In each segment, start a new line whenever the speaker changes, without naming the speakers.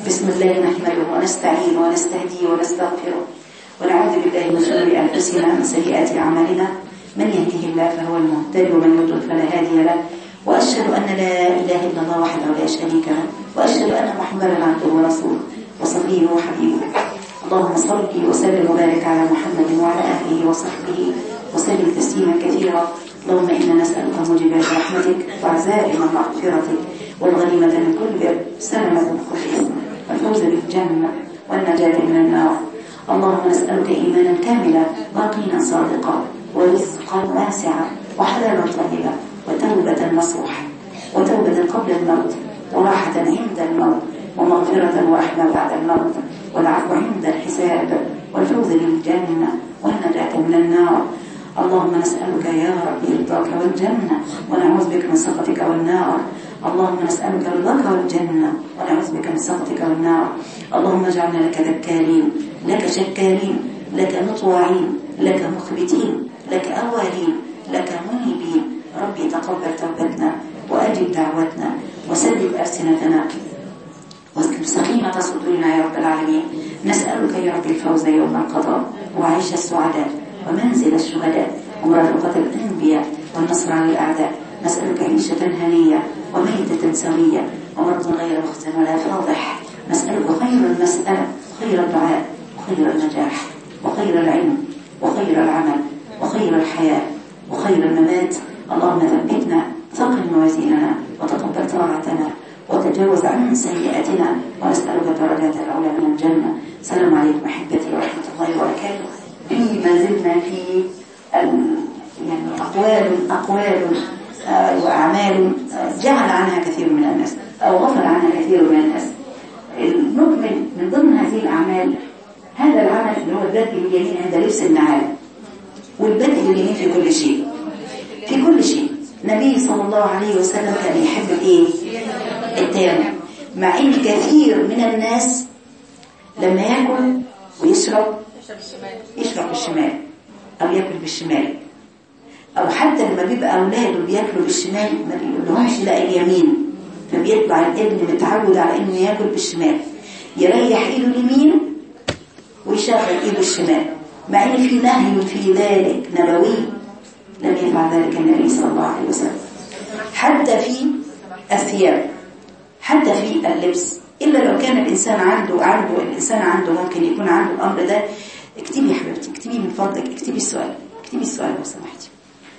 بسم الله نحمده ونستعين ونستهديه ونستغفره ونعوذ بالله من شرور أنفسنا ومن سيئات أعمالنا من يهده الله فهو المهتد ومن يضلل فلا هادي له وأشهد أن لا إله إلا الله وحده لا شريك له وأشهد أن محمدا عبده ورسوله وصفيه وحبيبه اللهم صل وسلم وبارك على محمد وعلى آله وصحبه وسلم تسليما كثيرا اللهم إنا نسألك موجبات رحمتك وعزائم مغفرتك والغنيمة من كل بر سلامة من كل إثم والفوز بالجنة والنجاة من النار اللهم نسألك إيمانا كاملا ويقينا صادقا ورزقا واسعا وحلالا طيبا وتوبة نصوحا وتوبة قبل الموت وراحة عند الموت ومغفرة ورحمة بعد الموت والعفو عند الحساب والفوز بالجنة والنجاة من النار اللهم نسألك يا رب رضاك والجنة ونعوذ بك من سخطك والنار اللهم نسألك رضاك والجنة ونعوذ بك من سخطك والنار اللهم اجعلنا لك ذكارين لك شكارين لك مطواعين لك مخبتين لك أوالين لك منيبين ربي تقبل توبتنا وأجب دعوتنا وسدد ألسنتنا واسكب سخيمة صدورنا يا رب العالمين نسألك يا رب الفوز يوم القضاء وعيش السعداء ومنزل الشهداء ومرافقة الأنبياء والنصر على الأعداء نسألك عيشة هنية وميتة سوية ومرض غير مخزن ولا فاضح نسألك خير المسألة خير الدعاء وخير النجاح وخير العلم وخير العمل وخير الحياة وخير الممات اللهم ثبتنا ثقل موازيننا وتقبل طاعتنا وتجاوز عن سيئاتنا ونسألك درجات العلى من الجنة السلام عليكم أحبتي ورحمة الله وبركاته فيما زلنا في يعني أقوال أقوال آه وأعمال آه جعل عنها كثير من الناس أو غفل عنها كثير من الناس نكمل من ضمن هذه الأعمال هذا العمل اللي هو البدء باليمين عند لبس النعال والبدء باليمين في كل شيء في كل شيء النبي صلى الله عليه وسلم كان يحب الايه التيمم مع ان كثير من الناس لما ياكل ويشرب يشرب بالشمال او ياكل بالشمال او حتى لما بيبقى اولاده بياكلوا بالشمال ما بيقولهمش لا اليمين فبيطلع الابن متعود على انه ياكل بالشمال يريح ايده اليمين ويشغل ايده الشمال مع ان في نهي في ذلك نبوي لم يفعل ذلك النبي صلى الله عليه وسلم حتى في الثياب حتى في اللبس إلا لو كان الإنسان عنده عنده الإنسان عنده ممكن يكون عنده الأمر ده اكتبي يا حبيبتي اكتبي من فضلك اكتبي السؤال اكتبي السؤال لو سمحتي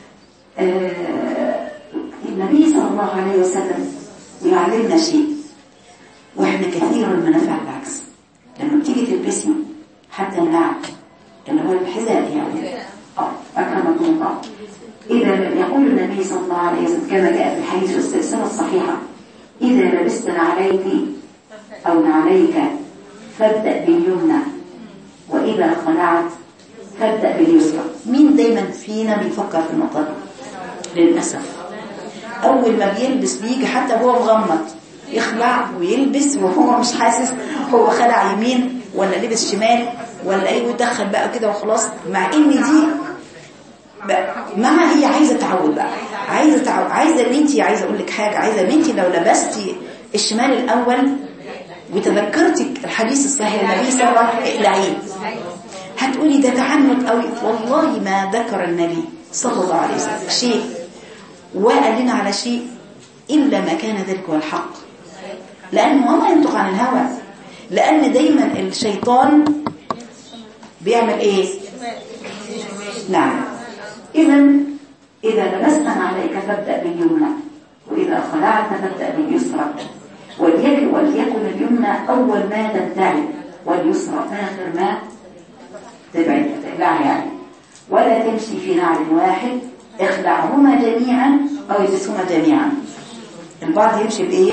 آه النبي صلى الله عليه وسلم يعلمنا شيء واحنا كثيرا ما نفعل العكس لما بتيجي تلبسي حتى النعل اللي هو الحذاء يعني اه اكرمكم الله اذا يقول النبي صلى الله عليه وسلم كما جاء في الحديث والسلسله الصحيحه اذا لبست نعليك او نعليك فابدا باليمنى واذا خلعت فابدا باليسرى مين دايما فينا بيفكر في النقطه دي للاسف اول ما بيلبس بيجي حتى هو مغمض يخلع ويلبس وهو مش حاسس هو خلع يمين ولا لبس شمال ولا ايه ويدخل بقى كده وخلاص مع ان دي مع هي عايزه تعود بقى عايزه تعود عايزه ان انت عايزه اقول لك حاجه عايزه ان انت لو لبستي الشمال الاول وتذكرتي الحديث الصحيح النبي صلى الله عليه وسلم اقلعيه هتقولي ده تعنت قوي والله ما ذكر النبي صلى الله عليه وسلم شيء وقال لنا على شيء إلا ما كان ذلك هو الحق لأنه وما ينطق عن الهوى لأن دايما الشيطان بيعمل إيه نعم إذا إذا لبست عليك فابدأ باليمنى وإذا خلعت فابدأ باليسرى وليكن, وليكن اليمنى أول ما تبتعد واليسرى آخر ما تبعد تقلع يعني ولا تمشي في نعل واحد اخلعهما جميعا أو يلبسهما جميعا البعض يمشي بإيه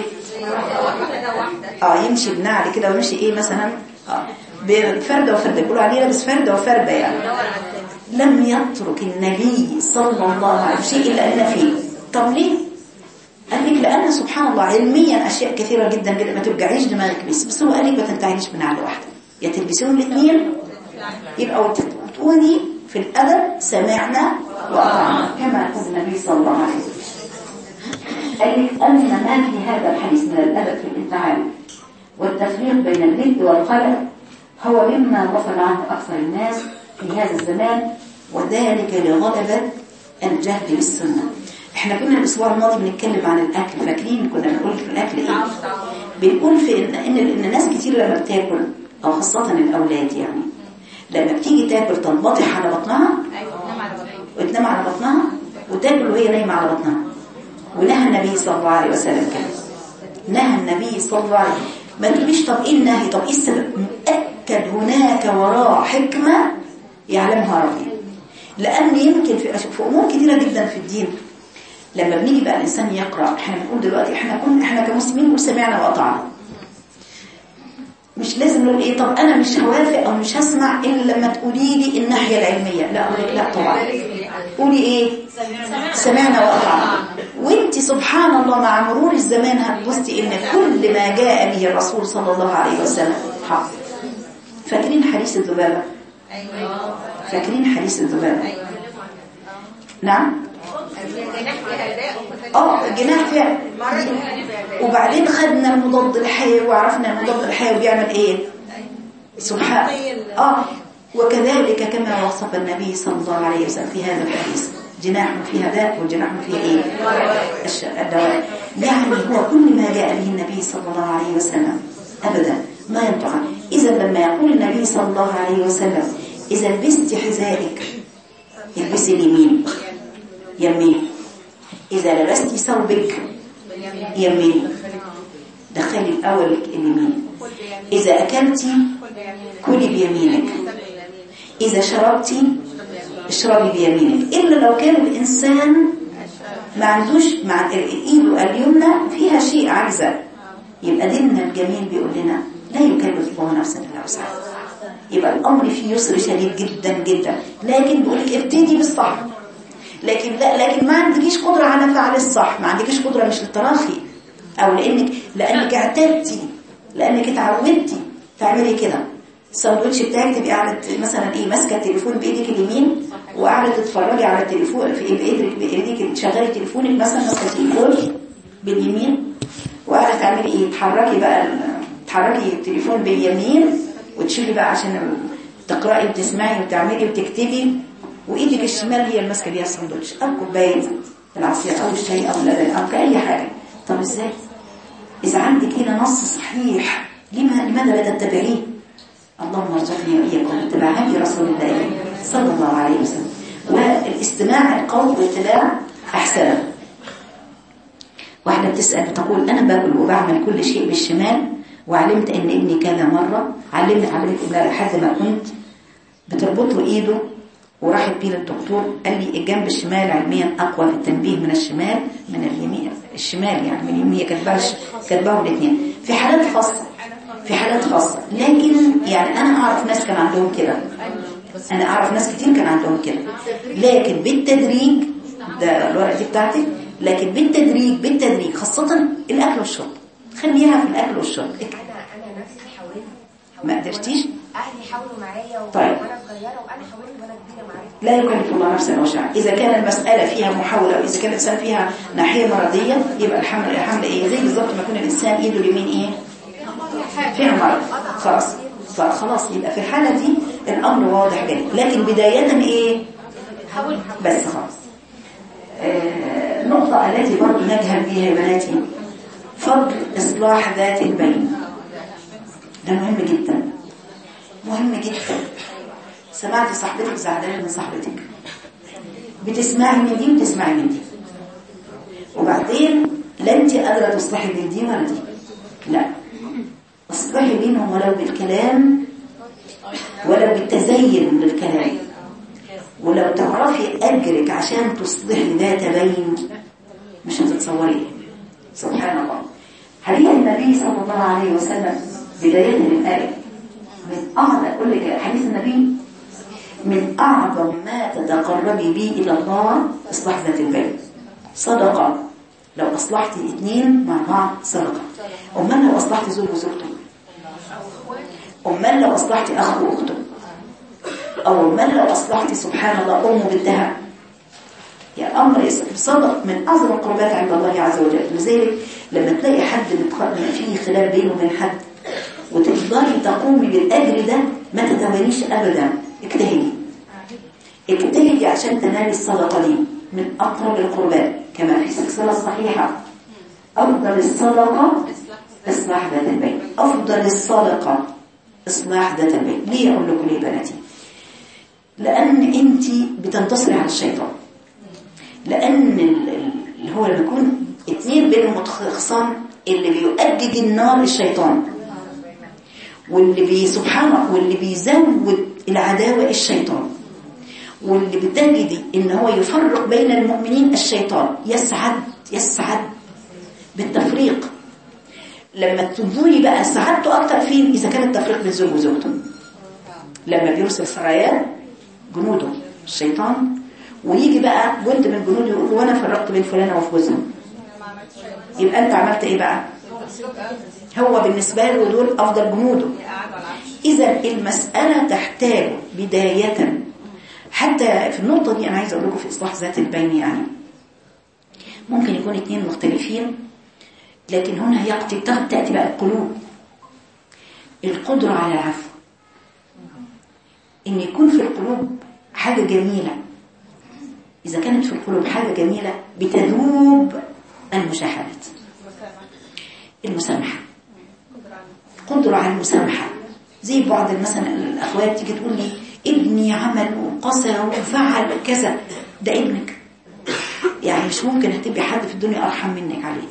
اه يمشي بنعل كده ويمشي ايه مثلا اه بفردة وفردة يقولوا عليه لابس فردة وفردة يعني لم يترك النبي صلى الله عليه وسلم شيء إلا أن فيه طب ليه قال لك لأن سبحان الله علميا أشياء كثيرة جدا جدا ما ترجعيش دماغك بس بس هو قال لك ما تنتهيش بنعل واحدة يا تلبسيهم الاثنين يبقى وتقولي في الأدب سمعنا وأطعنا كما يقول النبي صلى الله عليه وسلم قال لك أن ما في هذا الحديث من الأدب في الانتعال والتفريق بين الند والخلق هو مما غفل عنه أكثر الناس في هذا الزمان وذلك لغلبة الجهل بالسنة احنا كنا الاسبوع الماضي بنتكلم عن الاكل فاكرين كنا بنقول في الاكل ايه بنقول في ان ان, إن ناس كتير لما بتاكل او خاصه الاولاد يعني لما بتيجي تاكل تنبطح على بطنها وتنام على بطنها وتاكل وهي نايمه على بطنها ونهى النبي صلى الله عليه وسلم كده نهى النبي صلى الله عليه وسلم ما تقوليش طب ايه النهي طب ايه السبب مؤكد هناك وراء حكمه يعلمها ربي لان يمكن في, في امور كثيره جدا في الدين لما بنيجي بقى الانسان يقرا احنا بنقول دلوقتي احنا كنا احنا كمسلمين نقول سمعنا واطعنا مش لازم نقول ايه طب انا مش هوافق او مش هسمع الا لما تقولي لي الناحيه العلميه لا لا طبعا قولي ايه سمعنا واطعنا وانت سبحان الله مع مرور الزمان هتبصي ان كل ما جاء به الرسول صلى الله عليه وسلم حق فاكرين حديث الذبابه فاكرين حديث الذبابه نعم اه جناح فعلا وبعدين خدنا المضاد الحيوي وعرفنا المضاد الحيوي بيعمل ايه سبحان اه وكذلك كما وصف النبي صلى الله عليه وسلم في هذا الحديث جناح فيها داء وجناح فيها ايه الدواء يعني هو كل ما جاء به النبي صلى الله عليه وسلم ابدا ما ينطق اذا لما يقول النبي صلى الله عليه وسلم اذا لبست حذائك البسي اليمين يمين إذا لبست ثوبك يمين دخلي الأول اليمين إذا أكلت كلي بيمينك إذا شربت اشربي بيمينك إلا لو كان الإنسان ما عندوش مع إيده اليمنى فيها شيء عجزة يبقى ديننا الجميل بيقول لنا لا يكلف الله نفسا إلا وسعها يبقى الأمر فيه يسر شديد جدا جدا لكن بيقول لك ابتدي بالصح لكن لا لكن ما عندكيش قدرة على فعل الصح ما عندكيش قدرة مش للتراخي او لانك لانك اعتدتي لانك اتعودتي تعملي كده الساندوتش بتاعك تبقي قاعده مثلا ايه ماسكه التليفون بايدك اليمين وقاعده تتفرجي على التليفون في بايدك بايدك تشغلي تليفونك مثلا ماسكه التليفون باليمين وقاعده تعملي ايه تحركي بقى تحركي التليفون باليمين وتشيلي بقى عشان تقراي وتسمعي وتعملي وتكتبي وايدك الشمال هي الماسكه بيها الساندوتش او كوبايه العصير او الشاي او اللبن او كاي حاجه طب ازاي اذا عندك هنا نص صحيح لما لماذا لا تتبعيه اللهم ارزقني واياكم اتباع هدي رسول الله صلى الله عليه وسلم والاستماع القول والاتباع احسن واحده بتسال بتقول انا باكل وبعمل كل شيء بالشمال وعلمت ان ابني كذا مره علمني عمليه ابني لحد ما كنت بتربط له ايده وراحت بيه للدكتور قال لي الجنب الشمال علميا اقوى للتنبيه من الشمال من اليمين الشمال يعني من اليمين هي كاتباها كاتباهم الاثنين في حالات خاصه في حالات خاصه لكن يعني انا اعرف ناس كان عندهم كده انا اعرف ناس كتير كان عندهم كده لكن بالتدريج ده الورقه دي بتاعتك لكن بالتدريج بالتدريج خاصه الاكل والشرب خليها في الاكل والشرب
انا انا نفسي حاولت
ما قدرتيش
اهلي حاولوا معايا و-
طيب.
وانا صغيره وانا حاولت وانا كبيره معايا
لا يكلف الله نفسا وسعها إذا كان المسألة فيها محاولة وإذا كان الإنسان فيها ناحية مرضية يبقى الحمل الحمل إيه زي بالظبط ما يكون الإنسان إيده اليمين إيه فيها مرض خلاص فخلاص يبقى في الحالة دي الأمر واضح جدا لكن بداية إيه بس خلاص آه، النقطة التي برضو نجهل بها يا بناتي فضل إصلاح ذات البين ده مهم جدا مهم جدا سمعت صاحبتك زعلانه من صاحبتك بتسمعي من دي وتسمعي من دي وبعدين لا انت قادره تصلحي بين دي ولا دي لا اصلحي بينهم ولو بالكلام ولو بالتزين للكلام ولو تعرفي اجرك عشان تصلحي ذات بين مش هتتصوري سبحان الله حديث النبي صلى الله عليه وسلم بدايه الايه من اعظم اقول لك حديث النبي من أعظم ما تتقربي به إلى الله إصلاح ذات البين صدقة لو أصلحتي الاثنين مع بعض صدقة أمال لو أصلحتي زوج وزوجته أمال لو أصلحتي أخ وأخته أو أمال لو أصلحتي سبحان الله أم بنتها يا أمر صدق من أعظم القربات عند الله عز وجل لذلك لما تلاقي حد متخ- فيه خلاف بينه وبين حد وتقدري تقومي بالأجر ده ما تتوانيش أبدا اجتهدي اجتهدي عشان تنالي الصدقة دي من أقرب القربات كما في السلسلة الصحيحة أفضل الصدقة إصلاح ذات البيت أفضل الصدقة إصلاح ذات البيت ليه أقول لكم ليه بناتي لأن أنت بتنتصري على الشيطان لأن ال- ال- اللي هو لما يكون اتنين بينهم خصام اللي بيؤجج النار الشيطان واللي بي سبحانه واللي بيزود العداوة الشيطان واللي بتجدي ان هو يفرق بين المؤمنين الشيطان يسعد يسعد بالتفريق لما تنظري بقى سعادته اكتر فين اذا كان التفريق بين زوج وزوجته لما بيرسل سرايا جنوده الشيطان ويجي بقى جند من جنوده يقول وانا فرقت بين فلانه وفي جوزها يبقى انت عملت ايه بقى هو بالنسبه له دول افضل جنوده اذا المساله تحتاج بدايه حتى في النقطه دي انا عايزه اقول لكم في اصلاح ذات البين يعني ممكن يكون اتنين مختلفين لكن هنا يأتي تأتي بقى القلوب القدرة على العفو إن يكون في القلوب حاجة جميلة إذا كانت في القلوب حاجة جميلة بتذوب المشاحنات المسامحة قدرة على المسامحة زي بعض مثلا الأخوات تيجي تقول لي ابني عمل وقسى وفعل كذا ده ابنك يعني مش ممكن هتبقي حد في الدنيا أرحم منك عليه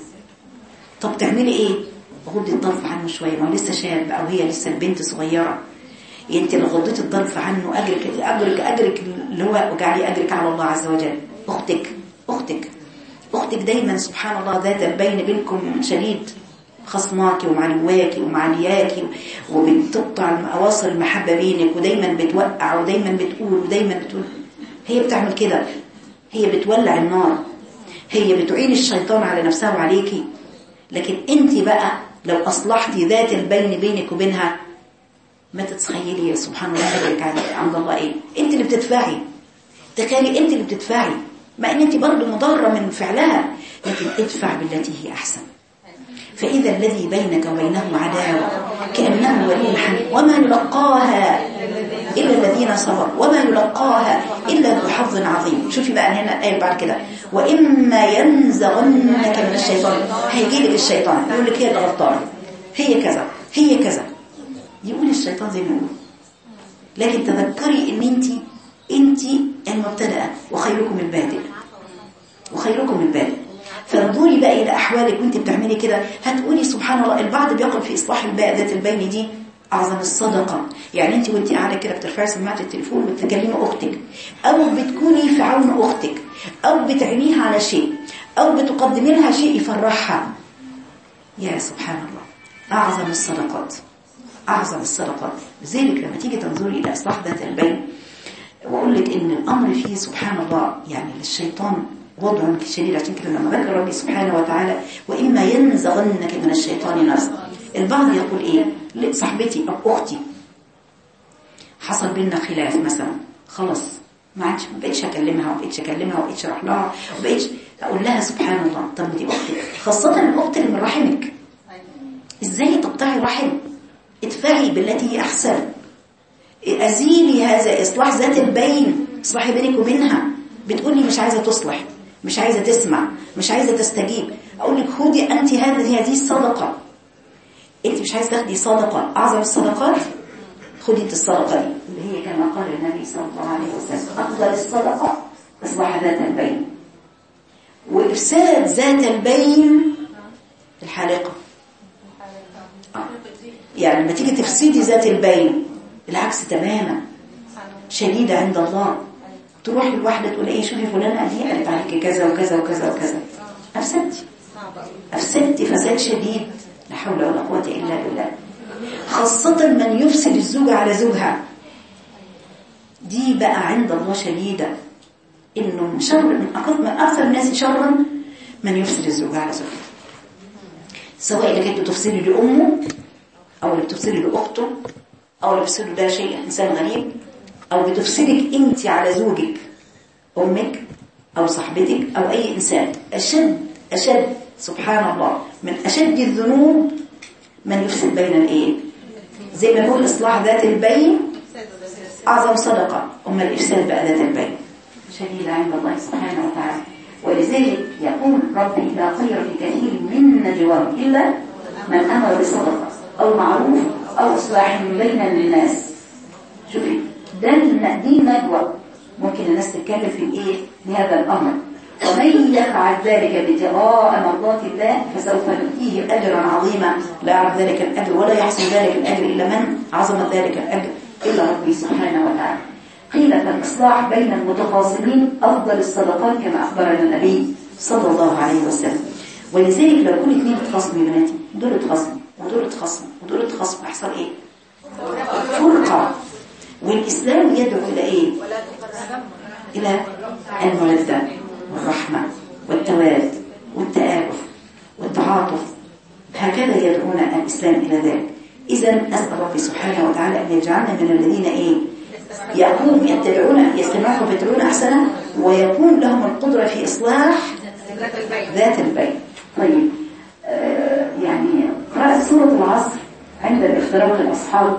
طب تعملي ايه غضي الضرف عنه شويه ما هو لسه شاب او هي لسه البنت صغيره انت لو غضيتي الضرف عنه اجرك اجرك اجرك اللي هو وجعلي اجرك على الله عز وجل اختك اختك اختك دايما سبحان الله ذات البين بينكم شديد خصماكي ومعلواكي ومعلياكي وبتقطع اواصر المحبه بينك ودايما بتوقع ودايما بتقول ودايما بتقول هي بتعمل كده هي بتولع النار هي بتعين الشيطان على نفسها وعليكي لكن انت بقى لو اصلحتي ذات البين بينك وبينها ما تتخيلي يا سبحان الله اجرك عند الله ايه انت اللي بتدفعي تخيلي انت اللي بتدفعي مع ان انت برضه مضره من فعلها لكن ادفع بالتي هي احسن فاذا الذي بينك وبينه عداوه كانه ولي حميم وما يلقاها الا الذين صبروا وما يلقاها الا ذو حظ عظيم شوفي بقى هنا الايه بعد كده واما ينزغنك من الشيطان هيجي لك الشيطان يقول لك هي اللي غلطانه هي كذا هي كذا يقول الشيطان زي ما يقول لكن تذكري ان انت انت المبتدأة وخيركم البادئ وخيركم البادئ فانظري بقى الى احوالك وانت بتعملي كده هتقولي سبحان الله البعض بيقول في اصلاح الباء ذات البين دي اعظم الصدقه يعني انت وانت قاعده كده بترفعي سماعه التليفون وتكلمي اختك او بتكوني في عون اختك او بتعينيها على شيء او بتقدمي لها شيء يفرحها يا سبحان الله اعظم الصدقات اعظم الصدقات لذلك لما تيجي تنظري الى اصلاح ذات البين واقول لك ان الامر فيه سبحان الله يعني للشيطان وضع شديد عشان كده لما ذكر ربي سبحانه وتعالى واما ينزغنك من الشيطان نزغ البعض يقول ايه صاحبتي او اختي حصل بينا خلاف مثلا خلاص ما عادش ما بقتش اكلمها وما بقتش اكلمها وما بقتش اروح لها وما بقتش اقول لها سبحان الله طب دي اختك خاصه الاخت اللي من رحمك ازاي تقطعي رحم ادفعي بالتي هي احسن ازيلي هذا اصلاح ذات البين اصلاحي بينك وبينها بتقولي مش عايزه تصلح مش عايزه تسمع مش عايزه تستجيب اقول لك خدي انت هذه هذه الصدقه انت مش عايزه تاخدي صدقه اعظم الصدقات خدي انت الصدقه دي اللي هي كما قال النبي صلى الله عليه وسلم افضل الصدقه اصلاح ذات البين وافساد ذات البين الحالقه يعني لما تيجي تفسدي ذات البين العكس تماما شديدة عند الله تروح الواحدة تقول ايه شوفي فلانة دي قالت عليك كذا وكذا وكذا وكذا أفسدتي أفسدتي فساد شديد لا حول ولا قوة إلا بالله خاصة من يفسد الزوجة على زوجها دي بقى عند الله شديدة إنه من شر من أكثر من أكثر الناس شرا من يفسد الزوجة على زوجها سواء اللي كانت بتفسدي لأمه أو اللي بتفسدي لأخته أو اللي بتفسده ده شيء إنسان غريب أو بتفسدك أنت على زوجك أمك أو صاحبتك أو أي إنسان أشد أشد سبحان الله من أشد الذنوب من يفسد بين الإيه زي ما نقول إصلاح ذات البين أعظم صدقة أما الإفساد بقى ذات البين شديد عند الله سبحانه وتعالى ولذلك يقول ربي لا خير في كثير من نجواهم إلا من أمر بصدقة أو معروف أو إصلاح بين الناس شوفي ده الن- دي النجوى ممكن الناس تتكلم في الايه بهذا الامر ومن يفعل ذلك ابتغاء مرضات الله فسوف نؤتيه اجرا عظيما لا يعرف ذلك الاجر ولا يحصل ذلك الاجر الا من عظم ذلك الاجر الا ربي سبحانه وتعالى قيل فالاصلاح بين المتخاصمين افضل الصدقات كما اخبرنا النبي صلى الله عليه وسلم ولذلك لو كل اثنين اتخاصموا يا بناتي دول اتخاصموا ودول اتخاصموا ودول اتخاصموا يحصل ايه؟ فرقه والإسلام يدعو إلى إيه؟ إلى المودة والرحمة والتواد والتآلف والتعاطف هكذا يدعونا الإسلام إلى ذلك إذا أسأل ربي سبحانه وتعالى أن يجعلنا من الذين إيه؟ يقوم يتبعون يستمعون فيتبعون أحسنه ويكون لهم القدرة في إصلاح ذات البين طيب آه يعني قراءة سورة العصر عند الافتراق الأصحاب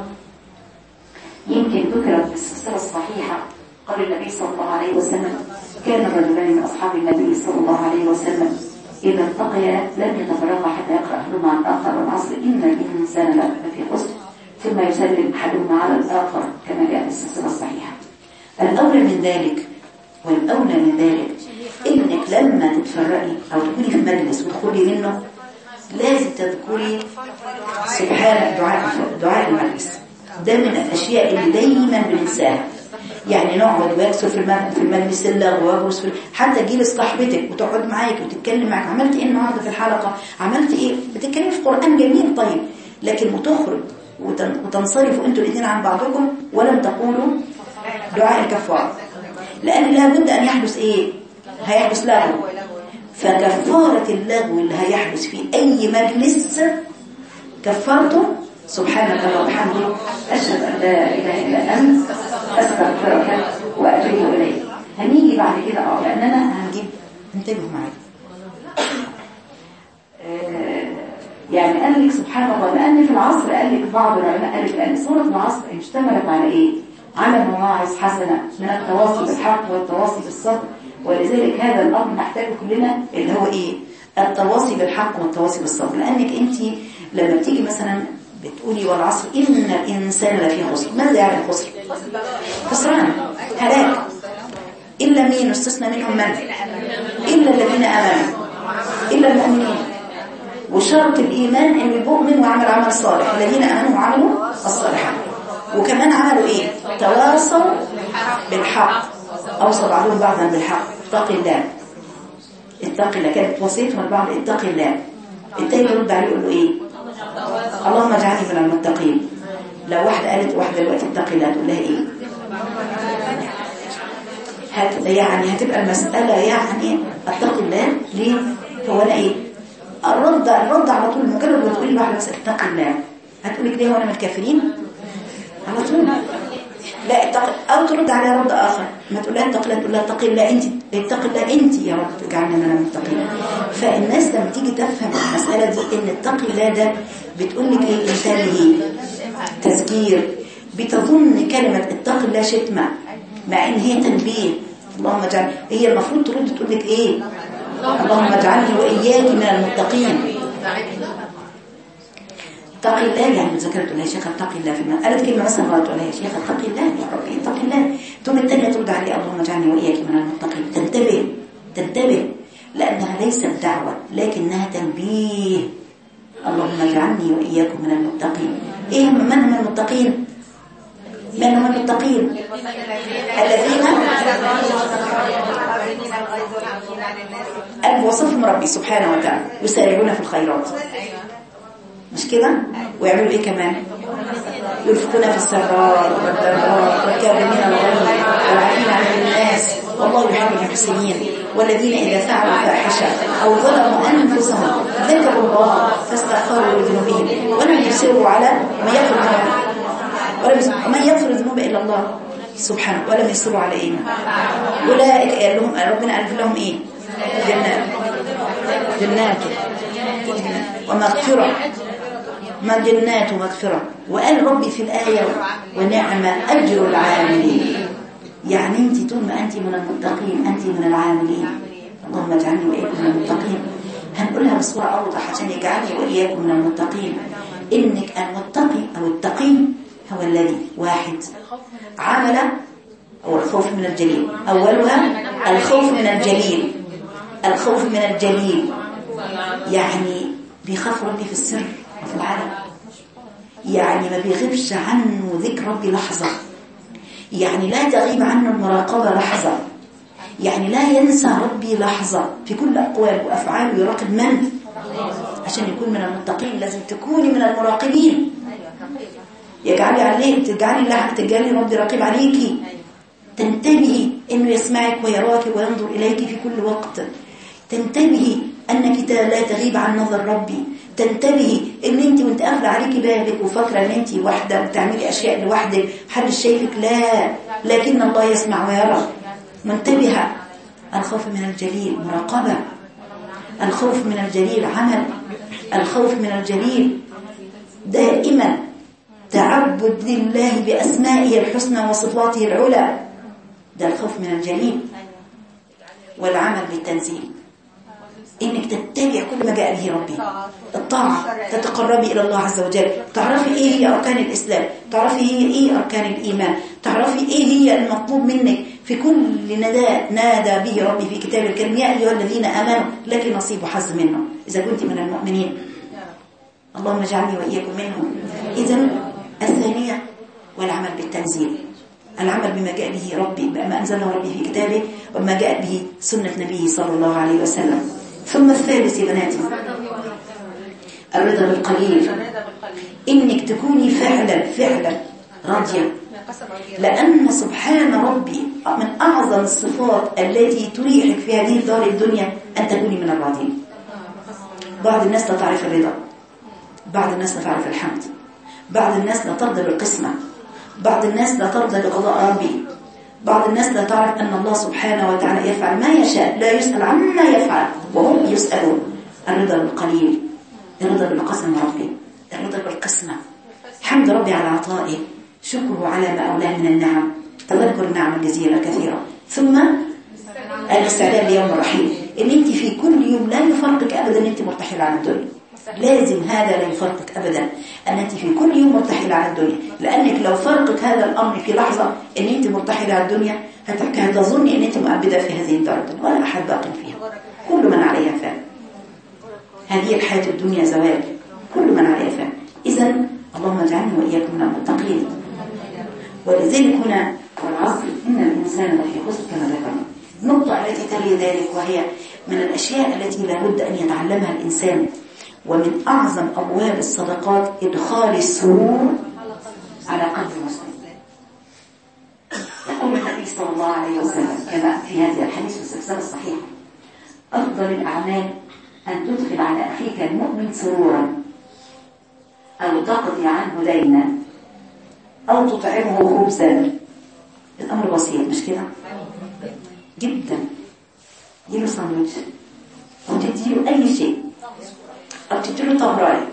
يمكن ذكرت بالسلسلة الصحيحة قال النبي صلى الله عليه وسلم كان الرجلان من أصحاب النبي صلى الله عليه وسلم إذا التقيا لم يتفرقا حتى يقرأ أحدهما عن الآخر والعصر إن الإنسان لفي خسر ثم يسلم أحدهما على الآخر كما جاء في السلسلة الصحيحة الأولى من ذلك والأولى من ذلك إنك لما تتفرقي أو تكوني في مجلس وتدخلي منه لازم تذكري سبحان دعاء دعاء المجلس ده من الأشياء اللي دايما بننساها يعني نقعد ويكسر في المجلس في المجلس اللغو ويجلس في حتى تجي صاحبتك وتقعد معاك وتتكلم معاك عملت ايه النهارده في الحلقه عملت ايه بتتكلمي في قران جميل طيب لكن وتخرج وتن- وتنصرفوا انتوا الاثنين عن بعضكم ولم تقولوا دعاء الكفاره لان لابد ان يحدث ايه هيحدث لغو فكفاره اللغو اللي هيحدث في اي مجلس كفرته سبحانك اللهم وبحمدك أشهد أن لا إله إلا أنت أستغفرك وأتوب إليك هنيجي بعد كده اه لأننا هنجيب انتبهوا معايا آه، يعني قال لك سبحان الله لأن في العصر قال لك بعض العلماء قال لك لأن سورة العصر اشتملت على إيه؟ على مواعظ حسنة من التواصي بالحق والتواصي بالصبر ولذلك هذا الأمر نحتاجه كلنا اللي هو إيه؟ التواصي بالحق والتواصي بالصبر لأنك أنت لما بتيجي مثلا بتقولي والعصر إن الإنسان لفي خسر ماذا يعني الخسر؟ خسران هلاك إلا مين استثنى منهم من؟ إلا الذين آمنوا إلا المؤمنين وشرط الإيمان أن يؤمن وعمل عمل صالح الذين آمنوا وعملوا الصالحات وكمان عملوا إيه؟ تواصوا بالحق أوصى بعضهم بعضا بالحق اتق الله اتق الله كانت وصيتهم البعض اتق الله التاني يرد عليه يقول له إيه؟ اللهم اجعلني من المتقين لو واحدة قالت واحدة دلوقتي اتق الله تقول لها إيه؟ هت يعني هتبقى المسألة يعني اتق الله ليه؟ هو أنا إيه؟ الرد الرد على طول مجرد ما تقولي لواحدة بس اتق الله هتقولي كده وانا من الكافرين على طول لا اتق او ترد عليها رد اخر ما تقول لها اتق الله تقول لها اتق الله انت اتق الله انت يا رب اجعلنا من المتقين فالناس لما تيجي تفهم المساله دي ان اتق الله ده بتقول لك ايه انتبهي تذكير بتظن كلمه اتق الله شتمه مع ان هي تنبيه اللهم اجعل هي المفروض ترد تقول لك ايه اللهم اجعلني واياك من المتقين اتقي الله يعني ذكرت لها يا شيخ اتقي الله في الماء قالت كلمه مثلا غلط تقول لها يا شيخ اتقي الله يا ربي اتقي الله ثم الثانيه ترد عليه اللهم اجعلني واياك من المتقين تنتبه تنتبه لانها ليست دعوه لكنها تنبيه اللهم اجعلني واياكم من المتقين ايه هم من هم المتقين من هم المتقين الذين قال وصفهم ربي سبحانه وتعالى يسارعون في الخيرات مش كده ويعملوا ايه كمان ينفقون في السراء والضراء والكاظمين الغيظ والعافين عن الناس والله يحب المحسنين والذين اذا فعلوا فاحشه او ظلموا انفسهم ذكروا الله فاستغفروا لذنوبهم ولم يصروا على ما يغفر ولم يصروا- ومن يغفر الذنوب الا الله سبحانه ولم يصروا على ايه اولئك قال لهم ربنا قال لهم ايه جنات جنات ومغفره ما جنات ومغفرة وقال ربي في الآية ونعم أجر العاملين يعني أنت طول ما أنت من المتقين أنت من العاملين اللهم اجعلني وإياكم من المتقين هنقولها بصورة أوضح عشان يجعلني وإياكم من المتقين إنك المتقي أو التقي هو الذي واحد عمل أو الخوف من الجليل أولها الخوف من الجليل الخوف من الجليل يعني بيخاف ربي في السر وفي العلن يعني ما بيغيبش عنه ذكر ربي لحظة يعني لا تغيب عنه المراقبة لحظة يعني لا ينسى ربي لحظة في كل أقواله وأفعاله يراقب من عشان يكون من المتقين لازم تكوني من المراقبين يجعلي عليه تجعلي الله تجعلي ربي راقب عليكي تنتبهي انه يسمعك ويراك وينظر اليك في كل وقت تنتبهي انك لا تغيب عن نظر ربي تنتبهي ان انت وانت قافله عليكي بابك وفاكره ان انت واحده بتعملي اشياء لوحدك حد شايفك لا لكن الله يسمع ويرى منتبهه الخوف من الجليل مراقبه الخوف من الجليل عمل الخوف من الجليل دائما تعبد لله بأسمائه الحسنى وصفاته العلى ده الخوف من الجليل والعمل بالتنزيل انك تتبع كل ما جاء به ربي الطاعة تتقربي الى الله عز وجل تعرفي ايه هي اركان الاسلام تعرفي هي ايه اركان الايمان تعرفي ايه هي المطلوب منك في كل نداء نادى به ربي في كتاب الكريم يا ايها الذين امنوا لك نصيب وحظ منه اذا كنت من المؤمنين اللهم اجعلني واياكم منهم اذا الثانيه والعمل بالتنزيل العمل بما جاء به ربي بما أنزله ربي في كتابه وما جاء به سنة نبيه صلى الله عليه وسلم ثم الثالث يا بناتي الرضا بالقليل إنك تكوني فعلا فعلا راضية لأن سبحان ربي من أعظم الصفات التي تريحك في هذه الدار الدنيا أن تكوني من الراضين بعض الناس لا تعرف الرضا بعض الناس لا تعرف الحمد بعض الناس لا ترضى بالقسمة بعض الناس لا ترضى بقضاء ربي بعض الناس لا تعرف أن الله سبحانه وتعالى يفعل ما يشاء لا يسأل عما يفعل وهم يسألون الرضا بالقليل الرضا بالقسم ربي الرضا بالقسمة حمد ربي على عطائه شكره على ما أولاه من النعم تذكر النعم الجزيرة كثيرة ثم الاستعداد ليوم الرحيل ان انت في كل يوم لا يفرقك ابدا ان انت مرتحله عن الدنيا لازم هذا لا يفرقك أبدا أن أنت في كل يوم مرتحلة على الدنيا لأنك لو فرقك هذا الأمر في لحظة أن أنت مرتحلة على الدنيا هتظني أن أنت مؤبدة في هذه الدار ولا أحد باق فيها كل من عليها فان هذه الحياة الدنيا زوال كل من عليها فان إذا اللهم اجعلني وإياكم من المتقين ولذلك هنا والعصر إن الإنسان لفي خسر كما ذكرنا النقطة التي تلي ذلك وهي من الأشياء التي لابد أن يتعلمها الإنسان ومن أعظم أبواب الصدقات إدخال السرور على قلب المسلم يقول النبي صلى الله عليه وسلم كما في هذا الحديث في السلسلة الصحيحة أفضل الأعمال أن تدخل على أخيك المؤمن سرورا أو تقضي عنه دينا أو تطعمه خبزا الأمر بسيط مش كده جدا له ساندوتش أو تديله أي شيء أو تديله تمراية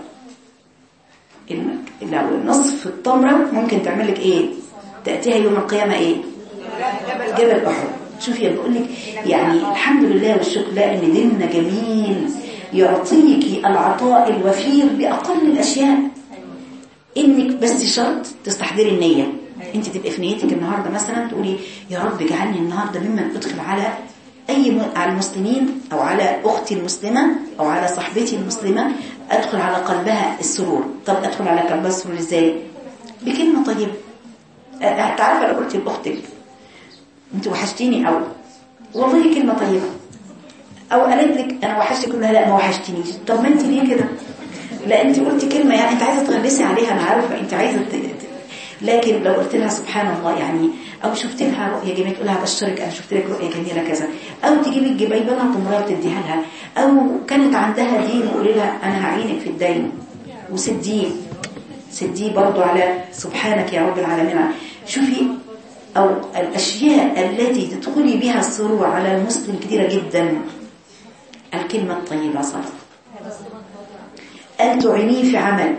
لو نصف التمرة ممكن تعمل لك إيه تأتيها يوم القيامة إيه جبل أحد شوفي بقول لك يعني الحمد لله والشكر لله إن ديننا جميل يعطيك العطاء الوفير بأقل الأشياء إنك بس شرط تستحضري النية انت تبقي في نيتك النهاردة مثلا تقولي يا رب اجعلني النهاردة ممن ادخل على أي على المسلمين أو على أختي المسلمة أو على صاحبتي المسلمة أدخل على قلبها السرور طب أدخل على قلبها السرور إزاي بكلمة طيبة تعرف لو قلت لأختك أنت وحشتيني أو والله كلمة طيبة أو قالت لك أنا وحشتك كلها لا ما وحشتنيش طب ما أنت ليه كده لا أنت قلتي كلمة يعني أنت عايزة تغلسي عليها أنا عارفة أنت عايزة لكن لو قلت لها سبحان الله يعني او شفت لها رؤيه جميله تقول لها بشرك انا شفت لك رؤيه جميله كذا او تجيبي الجبايب لها تمرها وتديها لها او كانت عندها دين وقولي لها انا هعينك في الدين وسديه سديه برضو على سبحانك يا رب العالمين شوفي او الاشياء التي تدخلي بها السرور على المسلم كثيره جدا الكلمه الطيبه صارت ان تعينيه في عمل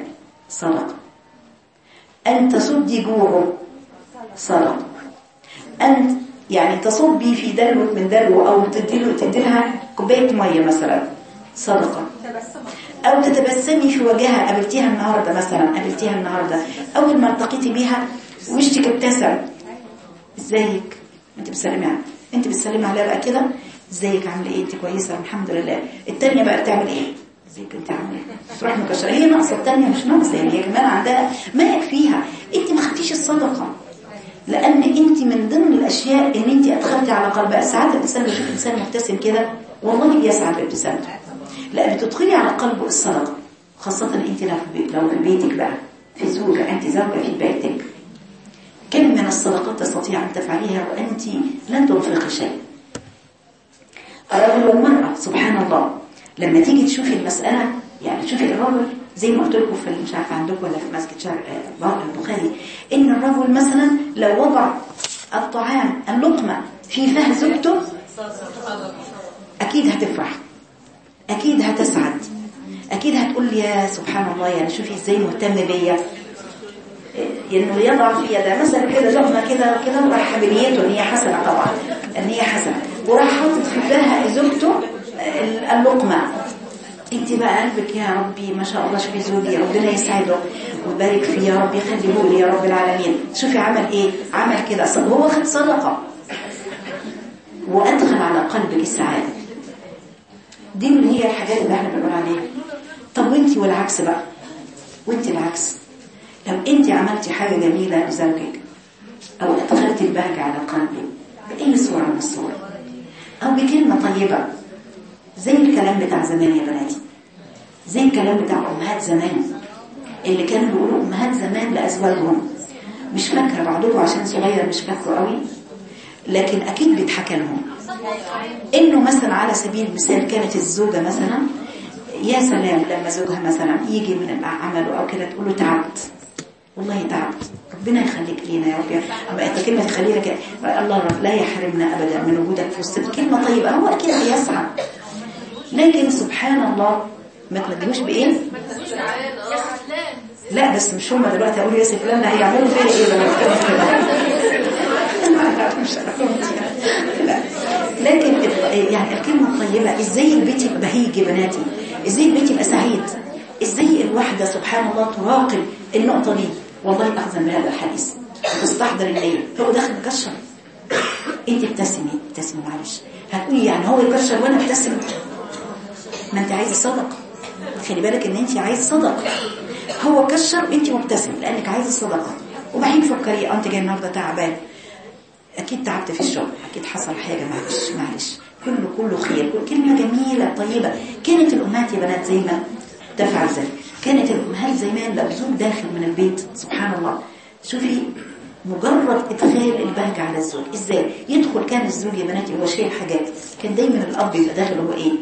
صدقة أن تصدي جوعه صدقة أن يعني تصبي في دلوك من دلو أو تديله تديلها كوباية مية مثلا صدقة أو تتبسمي في وجهها قابلتيها النهاردة مثلا قابلتيها النهاردة أول ما التقيتي بيها وشك ابتسم ازيك انت بتسلمي على انت بتسلمي عليها بقى كده ازيك عامله ايه انت كويسه الحمد لله الثانيه بقى بتعمل ايه ازيك انت عامله ايه تروح مكشره هي ناقصه الثانيه مش ناقصه يعني هي كمان عندها ما يكفيها انت ما خدتيش الصدقه لان انت من ضمن الاشياء ان انت ادخلتي على قلبها ساعات الانسان بيشوف انسان مبتسم كده والله بيسعد بابتسامته لا بتدخلي على قلبه الصدقه خاصه انت لو في بي- لو في بيتك بقى في زوجه انت زوجه في بيتك كم من الصدقات تستطيع أن تفعليها وأنت لن تنفقي شيء الرجل والمرأة سبحان الله لما تيجي تشوفي المسألة يعني تشوفي الرجل زي ما قلت لكم في مش عارفه عندكم ولا في مسجد شرق بعض البخاري ان الرجل مثلا لو وضع الطعام اللقمه في فه زوجته اكيد هتفرح اكيد هتسعد اكيد هتقول لي يا سبحان الله يعني شوفي ازاي مهتم بيا انه يضع في يده مثلا كده لقمه كده كده وراح بنيته ان هي حسنه طبعا ان هي حسنه وراح حاطط في فيها زوجته اللقمه انت بقى قلبك يا ربي ما شاء الله شوفي زوجي ربنا يسعده ويبارك فيه يا رب يخليه لي يا رب العالمين شوفي عمل ايه عمل كده هو خد صدقه وادخل على قلبك السعاده دي من هي الحاجات اللي احنا بنقول عليها طب وانت والعكس بقى وانت العكس لو انت عملتي حاجة جميلة لزوجك او ادخلت البهجة على قلبك بأي صورة من الصور او بكلمة طيبة زي الكلام بتاع زمان يا بناتي زي الكلام بتاع امهات زمان اللي كانوا بيقولوا امهات زمان لازواجهم مش فاكرة بعضكم عشان صغير مش فاكره قوي لكن اكيد بيتحكى لهم انه مثلا على سبيل المثال كانت الزوجة مثلا يا سلام لما زوجها مثلا يجي من عمله او كده تقول له تعبت والله تعبت ربنا يخليك لينا يا رب اما انت كلمه تخلينا كده الله رب لا يحرمنا ابدا من وجودك في وسط كلمه طيبه هو اكيد هيسعى لكن سبحان الله ما تمدلوش بايه لا بس مش هم دلوقتي اقول يا فلان لا هيعملوا فيا ايه لما لا لكن يعني الكلمه الطيبه ازاي البيت يبقى بهيج يا بناتي ازاي البيت يبقى سعيد ازاي الواحده سبحان الله تراقب النقطه دي والله اخذا بهذا الحديث وتستحضر النية هو داخل مكشر انت ابتسمي ابتسمي معلش هتقولي يعني هو يكشر وانا ابتسم ما انت عايزه صدقه خلي بالك ان انت عايز صدقه هو كشر انت مبتسم لانك عايزه صدقه وبعدين فكري انت جاي النهارده تعبان اكيد تعبت في الشغل اكيد حصل حاجه معلش معلش كله كله خير كلمه جميله طيبه كانت الامهات يا بنات زي ما تفعل ذلك كانت الأمهات زمان لو زوج داخل من البيت سبحان الله شوفي مجرد إدخال البهجة على الزوج إزاي يدخل كان الزوج يا بناتي هو شايل حاجات كان دايما الأب يبقى داخل هو إيه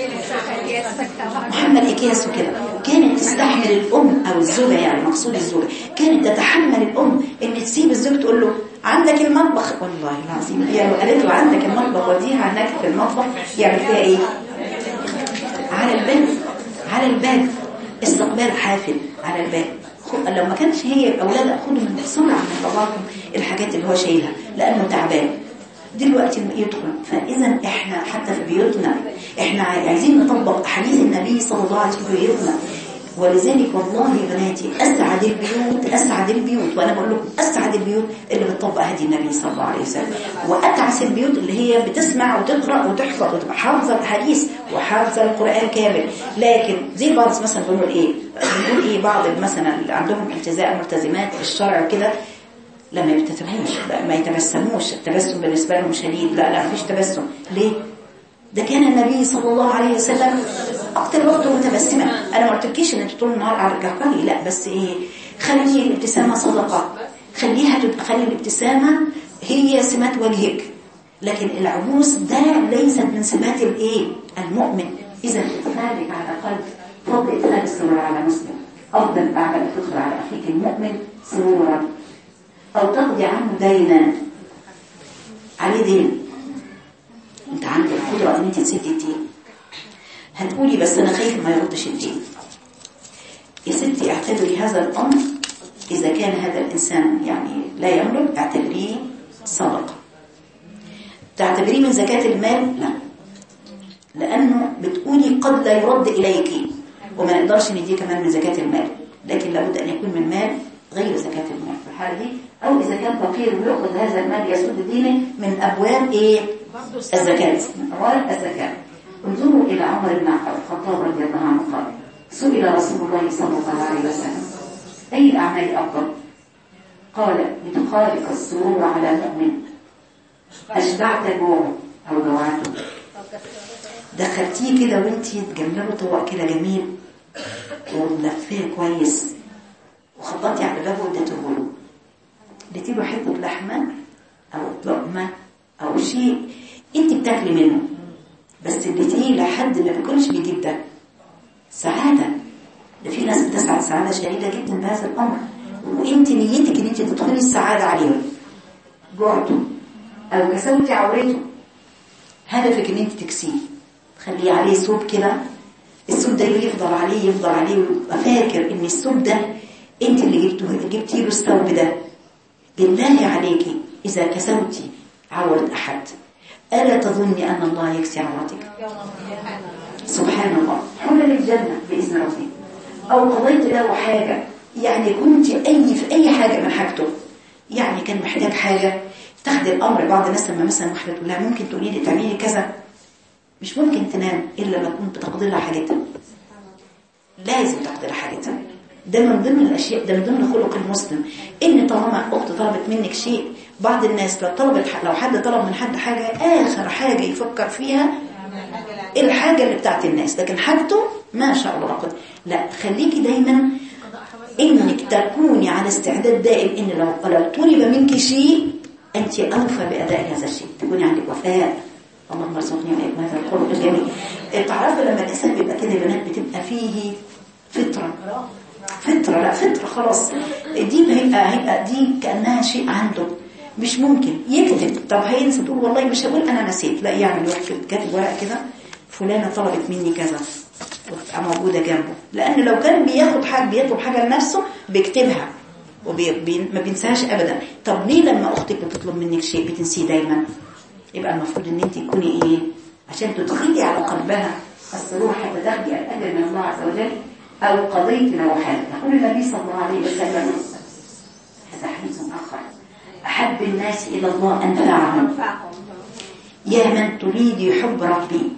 محمل إكياس وكده كانت تستحمل الأم أو الزوجة يعني مقصود الزوجة كانت تتحمل الأم إن تسيب الزوج تقول له عندك المطبخ والله العظيم هي لو قالت له عندك المطبخ وديها هناك في المطبخ يعمل فيها إيه على الباب على الباب استقبال حافل على الباب لو ما كانش هي اولاد خدوا من بسرعه من باباكم الحاجات اللي هو شايلها لانه تعبان دلوقتي يدخل فاذا احنا حتى في بيوتنا احنا عايزين نطبق احاديث النبي صلى الله عليه وسلم في بيوتنا ولذلك والله يا بناتي اسعد البيوت اسعد البيوت وانا بقول لكم اسعد البيوت اللي بتطبق هدي النبي صلى الله عليه وسلم واتعس البيوت اللي هي بتسمع وتقرا وتحفظ وتبقى حافظه الحديث وحافظه القران كامل لكن زي بعض مثلا بنقول ايه بنقول ايه بعض مثلا اللي عندهم التزام ملتزمات في الشرع كده لما يبتسموش ما يتبسموش التبسم بالنسبه لهم شديد لا لا مفيش تبسم ليه ده كان النبي صلى الله عليه وسلم اكتر وقت متبسما انا ما قلتلكيش ان انت طول النهار على الكهكري لا بس ايه خلي الابتسامه صدقه خليها تبقى خلي الابتسامه هي سمات وجهك لكن العبوس ده ليست من سمات الايه المؤمن اذا ادخالك على قلب فضل ادخال السرور على مسلم افضل الاعمال تدخل على اخيك المؤمن سرورا او تقضي عنه دينا عليه دين انت عندك القدره ان انت تسدي الدين هتقولي بس انا خايف ما يردش الدين يا ستي اعتبري هذا الأمر إذا كان هذا الإنسان يعني لا يملك اعتبريه صدقة تعتبريه من زكاة المال لا لأنه بتقولي قد لا يرد إليك وما نقدرش نديه كمان من زكاة المال لكن لابد أن يكون من مال غير زكاة المال في الحالة دي أو إذا كان فقير ويأخذ هذا المال يسود دينه من أبواب إيه الزكاة من أبواب الزكاة انظروا إلى عمر بن الخطاب رضي الله عنه قال سئل رسول الله صلى الله عليه وسلم أي الأعمال أفضل قال لتخالق السرور على مؤمن أشبعت جوعه أو جوعته دخلتيه كده وانتي تجمله طبق كده جميل وملفيه كويس وخبطتي على بابه واديته له اديتي له حته لحمه او لقمه او شيء انت بتاكلي منه بس اديتيه لحد ما بيكونش بيجيب ده سعاده ده في ناس بتسعد سعاده شديده جدا بهذا الامر وانت نيتك ان انت تدخلي السعاده عليهم جوعته او كسوتي عورته هدفك ان انت تكسيه تخليه عليه ثوب كده الثوب ده يفضل عليه يفضل عليه ويبقى فاكر ان الثوب ده انت اللي جبته جبتي له الثوب ده بالله عليكي اذا كسوتي عورة احد الا تظني ان الله يكسي عورتك سبحان الله حلل الجنه باذن ربي او قضيت له حاجه يعني كنت اي في اي حاجه من حاجته يعني كان محتاج حاجه تاخدي الامر بعض الناس لما مثلا واحده تقول لها ممكن تقولي لي تعملي كذا مش ممكن تنام الا لما تكون بتقضي لها حاجتها لازم تقضي لها حاجتها ده من ضمن الاشياء ده من ضمن خلق المسلم ان طالما اخت طلبت منك شيء بعض الناس لو طلبت لو حد طلب من حد حاجه اخر حاجه يفكر فيها الحاجه اللي بتاعت الناس لكن حاجته ما شاء الله قد لا خليكي دايما انك تكوني على استعداد دائم ان لو لو طلب منك شيء انت اوفى باداء هذا الشيء تكوني عندك وفاء اللهم ارزقني واياكم هذا الخلق الجميل تعرفوا لما الانسان بيبقى كده بنات بتبقى فيه فطره فطره لا فطره خلاص دي هيبقى هيبقى دي كانها شيء عنده مش ممكن يكتب طب هينسى تقول والله مش هقول انا نسيت لا يعمل يكتب كاتب ورقه كده فلانه طلبت مني كذا وتبقى موجوده جنبه لان لو كان بياخد حاجه بيطلب حاجه لنفسه بيكتبها وما بينساهاش ابدا طب ليه لما اختك بتطلب منك شيء بتنسيه دايما يبقى المفروض ان انت تكوني ايه عشان تدخلي على قلبها السرور حتى تاخدي الاجر من الله عز وجل او قضيت له حاجه يقول النبي صلى الله عليه وسلم هذا حديث اخر احب الناس الى الله انفعهم يا من تريد حب ربي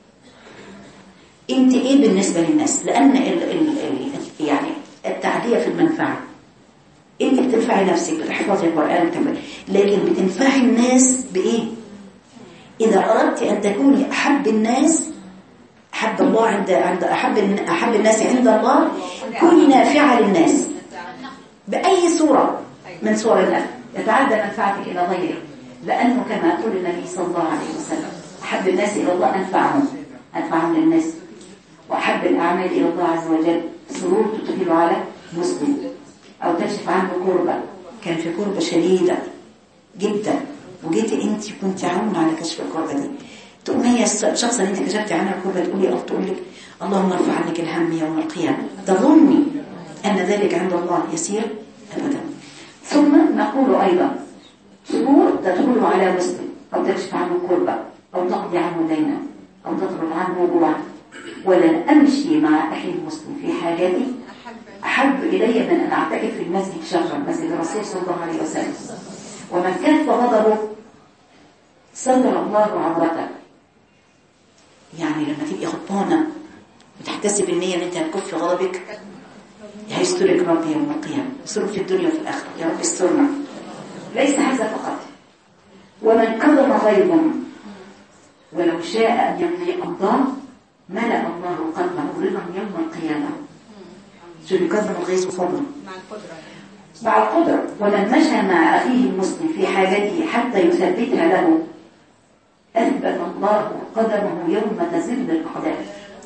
انت ايه بالنسبه للناس لان ال ال ال يعني التعديه في المنفعه انت بتنفعي نفسك بتحفظي القران بتعمل لكن بتنفعي الناس بايه اذا اردت ان تكوني احب الناس احب الله عند عند احب احب الناس عند الله كوني نافعه للناس باي صوره من صور الله يتعدى منفعتك الى غيرك لانه كما يقول النبي صلى الله عليه وسلم احب الناس الى الله انفعهم انفعهم للناس واحب الاعمال الى الله عز وجل سرور تدخل على مسلم او تكشف عنه كربه كان في كربه شديده جدا وجيتي انت كنت عون على كشف الكربه دي تقوم هي الشخص اللي انت كشفتي عنها الكربه تقولي او تقول لك اللهم ارفع عنك الهم يوم القيامه تظني ان ذلك عند الله يسير ابدا ثم نقول ايضا سرور تدخل على مسلم او تكشف عنه كربه او تقضي عنه دينا او تطرد عنه جوعا ولن امشي مع اخي المسلم في حاجتي احب الي من ان اعتكف في المسجد شهرا مسجد الرسول صلى الله عليه وسلم ومن كف غضبه ستر الله عورته يعني لما تبقي غضبانه وتحتسب النيه ان انت هتكف غضبك هيسترك ربي يوم القيامه يسترك في الدنيا وفي الاخره يا رب استرنا ليس هذا فقط ومن كظم غيظا ولو شاء ان يمضي امضاه ملأ الله قلبه رضا يوم القيامه شو كظم الغيظ فضلا
مع القدرة
مع القدرة ومن مشى مع أخيه المسلم في حاجته حتى يثبتها له أثبت الله قدمه يوم تزل الأقدام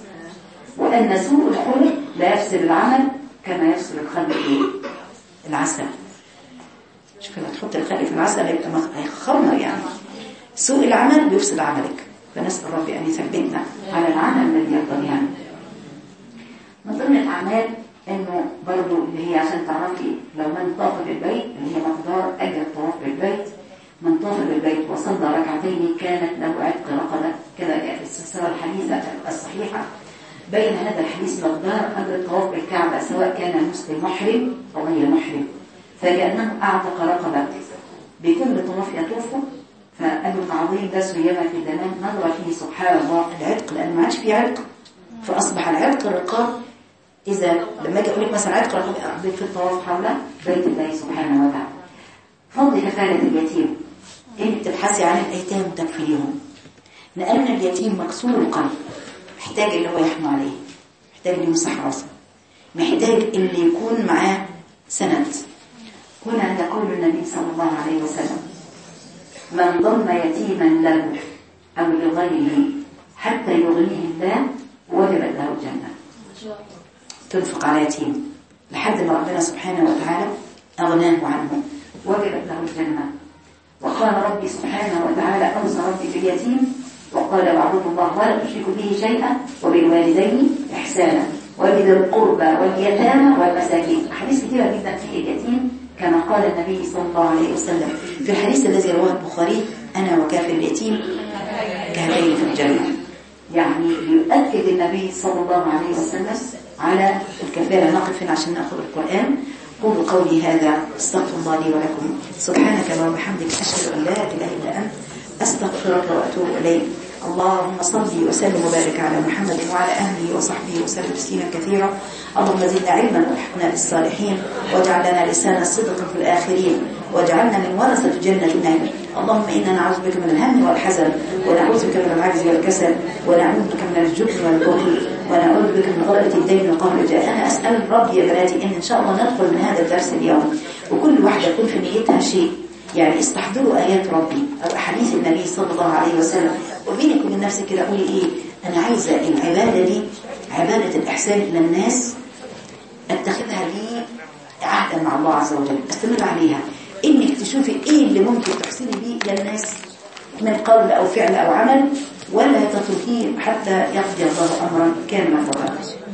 وأن سوء الخلق لا يفسد العمل كما يفسد الخلق إيه؟ العسل شوف لما تحط الخلق في العسل هيبقى مخ- هيخمر يعني سوء العمل بيفسد عملك فنسأل ربي أن يثبتنا على العمل الذي يرضى يعني من ضمن الأعمال انه برضو اللي هي عشان تعرفي لو من طاف بالبيت اللي هي مقدار اجر الطواف بالبيت من طاف بالبيت وصلى ركعتين كانت له عتق رقبه كذا جاء في السلسله الحديثه الصحيحه بين هذا الحديث مقدار اجر الطواف بالكعبه سواء كان المسلم محرم او غير محرم فكانه اعتق رقبه بكل طواف يطوفه فقالوا العظيم ده سيما في زمان نظر فيه سبحان الله العتق لان ما عادش فيه عتق فاصبح العتق الرقاب إذا لما أجي أقول لك مثلا عتق رقم أقضيك في الطواف حول بيت الله سبحانه وتعالى فضل كفالة اليتيم إنك تبحثي عن الأيتام وتكفليهم لأن اليتيم مكسور القلب محتاج اللي هو يحنو عليه محتاج اللي يمسح راسه محتاج اللي يكون معاه سند هنا يقول النبي صلى الله عليه وسلم من ضم يتيما له أو لغيره حتى يغنيه الله وجبت له الجنة تنفق على يتيم لحد ما ربنا سبحانه وتعالى أغناه عنه وجبت له الجنة وقال ربي سبحانه وتعالى أوصى ربي باليتيم وقال واعبدوا الله ولا تشركوا به شيئا وبالوالدين إحسانا وبذي القربى واليتامى والمساكين أحاديث كثيرة جدا في اليتيم كما قال النبي صلى الله عليه وسلم في الحديث الذي رواه البخاري أنا وكافر اليتيم كهاتين في الجنة يعني يؤكد النبي صلى الله عليه وسلم على الكفالة نقف هنا عشان نأخذ القرآن قولوا قولي هذا استغفر الله لي ولكم سبحانك اللهم وبحمدك أشهد أن لا إله إلا أنت أستغفرك وأتوب إليك اللهم صل وسلم وبارك على محمد وعلى أهله وصحبه وسلم تسليما كثيرا اللهم زدنا علما والحقنا بالصالحين واجعل لنا لسان صدق في الآخرين واجعلنا من ورثة جنة النعيم اللهم إنا نعوذ بك من الهم والحزن ونعوذ بك من العجز والكسل ونعوذ بك من الجبن والبخل ونعوذ بك من غلبة الدين وقهر الرجال أنا أسأل ربي يا بناتي إن إن شاء الله ندخل من هذا الدرس اليوم وكل واحدة يكون في نيتها شيء يعني استحضروا آيات ربي أو أحاديث النبي صلى الله عليه وسلم وبينك وبين نفسك كده قولي إيه أنا عايزة العبادة دي عبادة الإحسان إلى الناس أتخذها لي عهدا مع الله عز وجل استمر عليها إنك تشوفي إيه اللي ممكن تحسني بيه إلى الناس من قول أو فعل أو عمل ولا تتركيه حتى يقضي الله أمرا كان مفعولا